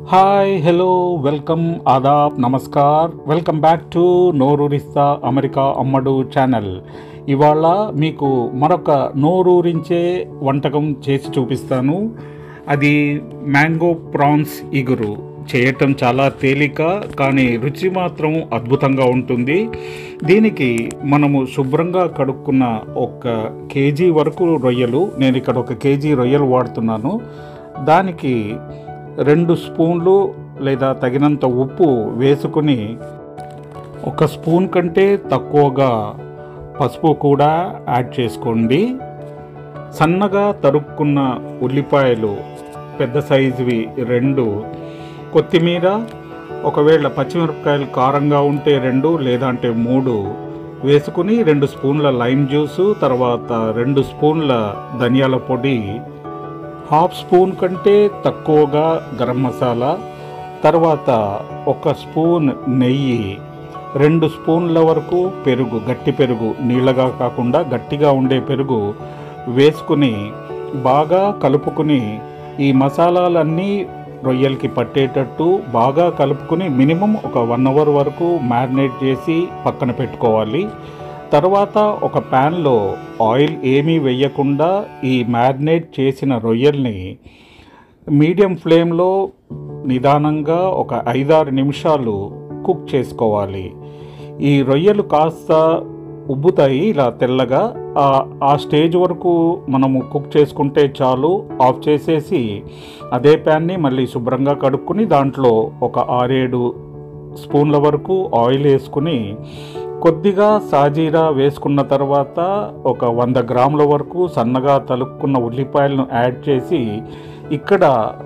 hi hello welcome ఆదాబ్ నమస్కార్ welcome back to నోరూరిస్తా అమెరికా అమ్మడు ఛానల్ ఇవాళ మీకు మరొక నోరూరించే వంటకం చేసి చూపిస్తాను అది మ్యాంగో ప్రాన్స్ ఇగురు చేయటం చాలా తేలిక కానీ రుచి మాత్రం అద్భుతంగా ఉంటుంది దీనికి మనము శుభ్రంగా కడుక్కున్న ఒక కేజీ వరకు రొయ్యలు నేను ఇక్కడ ఒక కేజీ రొయ్యలు వాడుతున్నాను దానికి రెండు స్పూన్లు లేదా తగినంత ఉప్పు వేసుకుని ఒక స్పూన్ కంటే తక్కువగా పసుపు కూడా యాడ్ చేసుకోండి సన్నగా తరుక్కున్న ఉల్లిపాయలు పెద్ద సైజువి రెండు కొత్తిమీర ఒకవేళ పచ్చిమిరపకాయలు కారంగా ఉంటే రెండు లేదంటే మూడు వేసుకుని రెండు స్పూన్ల లైమ్ జ్యూసు తర్వాత రెండు స్పూన్ల ధనియాల పొడి హాఫ్ స్పూన్ కంటే తక్కువగా గరం మసాలా తర్వాత ఒక స్పూన్ నెయ్యి రెండు స్పూన్ల వరకు పెరుగు గట్టి పెరుగు నీళ్ళగా కాకుండా గట్టిగా ఉండే పెరుగు వేసుకుని బాగా కలుపుకుని ఈ మసాలాలన్నీ రొయ్యలకి పట్టేటట్టు బాగా కలుపుకుని మినిమం ఒక వన్ అవర్ వరకు మ్యారినేట్ చేసి పక్కన పెట్టుకోవాలి తర్వాత ఒక ప్యాన్లో ఆయిల్ ఏమీ వేయకుండా ఈ మ్యారినేట్ చేసిన రొయ్యల్ని మీడియం ఫ్లేమ్లో నిదానంగా ఒక ఐదారు నిమిషాలు కుక్ చేసుకోవాలి ఈ రొయ్యలు కాస్త ఉబ్బుతాయి ఇలా తెల్లగా ఆ- ఆ స్టేజ్ వరకు మనము కుక్ చేసుకుంటే చాలు ఆఫ్ చేసేసి అదే ప్యాన్ని మళ్ళీ శుభ్రంగా కడుక్కుని దాంట్లో ఒక ఆరేడు స్పూన్ల వరకు ఆయిల్ వేసుకుని కొద్దిగా సాజీరా వేసుకున్న తర్వాత ఒక వంద గ్రాముల వరకు సన్నగా తలుక్కున్న ఉల్లిపాయలను యాడ్ చేసి ఇక్కడ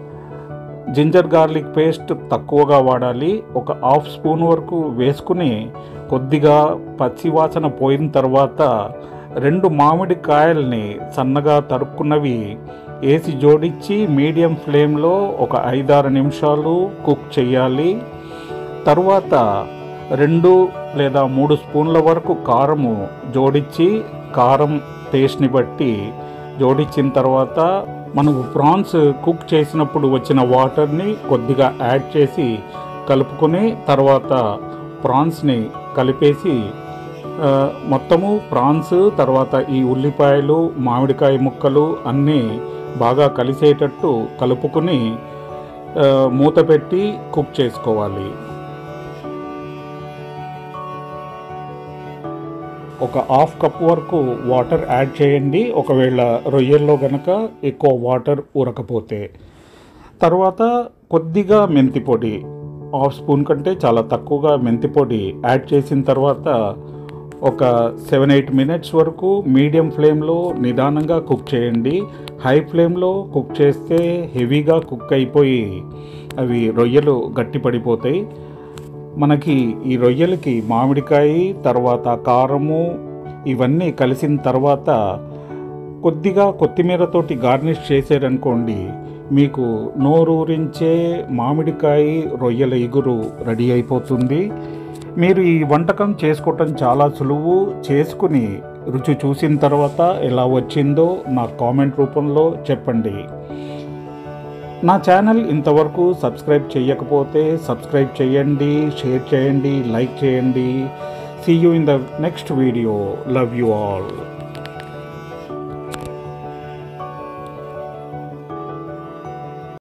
జింజర్ గార్లిక్ పేస్ట్ తక్కువగా వాడాలి ఒక హాఫ్ స్పూన్ వరకు వేసుకుని కొద్దిగా పచ్చి వాసన పోయిన తర్వాత రెండు మామిడి కాయల్ని సన్నగా తరుక్కున్నవి వేసి జోడించి మీడియం ఫ్లేమ్లో ఒక ఐదారు నిమిషాలు కుక్ చేయాలి తరువాత రెండు లేదా మూడు స్పూన్ల వరకు కారము జోడించి కారం టేస్ట్ని బట్టి జోడించిన తర్వాత మనకు ప్రాన్స్ కుక్ చేసినప్పుడు వచ్చిన వాటర్ని కొద్దిగా యాడ్ చేసి కలుపుకొని తర్వాత ప్రాన్స్ని కలిపేసి ఆ, మొత్తము ప్రాన్స్ తర్వాత ఈ ఉల్లిపాయలు మామిడికాయ ముక్కలు అన్నీ బాగా కలిసేటట్టు కలుపుకొని ఆ, మూత పెట్టి కుక్ చేసుకోవాలి ఒక హాఫ్ కప్ వరకు వాటర్ యాడ్ చేయండి ఒకవేళ రొయ్యల్లో గనక ఎక్కువ వాటర్ ఊరకపోతే తర్వాత కొద్దిగా మెంతి పొడి హాఫ్ స్పూన్ కంటే చాలా తక్కువగా మెంతి పొడి యాడ్ చేసిన తర్వాత ఒక సెవెన్ ఎయిట్ మినిట్స్ వరకు మీడియం ఫ్లేమ్లో నిదానంగా కుక్ చేయండి హై ఫ్లేమ్లో కుక్ చేస్తే హెవీగా కుక్ అయిపోయి అవి రొయ్యలు గట్టిపడిపోతాయి మనకి ఈ రొయ్యలకి మామిడికాయ తర్వాత కారము ఇవన్నీ కలిసిన తర్వాత కొద్దిగా కొత్తిమీరతోటి గార్నిష్ చేశారనుకోండి మీకు నోరూరించే మామిడికాయ రొయ్యల ఇగురు రెడీ అయిపోతుంది మీరు ఈ వంటకం చేసుకోవటం చాలా సులువు చేసుకుని రుచి చూసిన తర్వాత ఎలా వచ్చిందో నా కామెంట్ రూపంలో చెప్పండి నా ఛానల్ ఇంతవరకు సబ్స్క్రైబ్ చేయకపోతే సబ్స్క్రైబ్ చేయండి షేర్ చేయండి లైక్ చేయండి see you in the next video love you all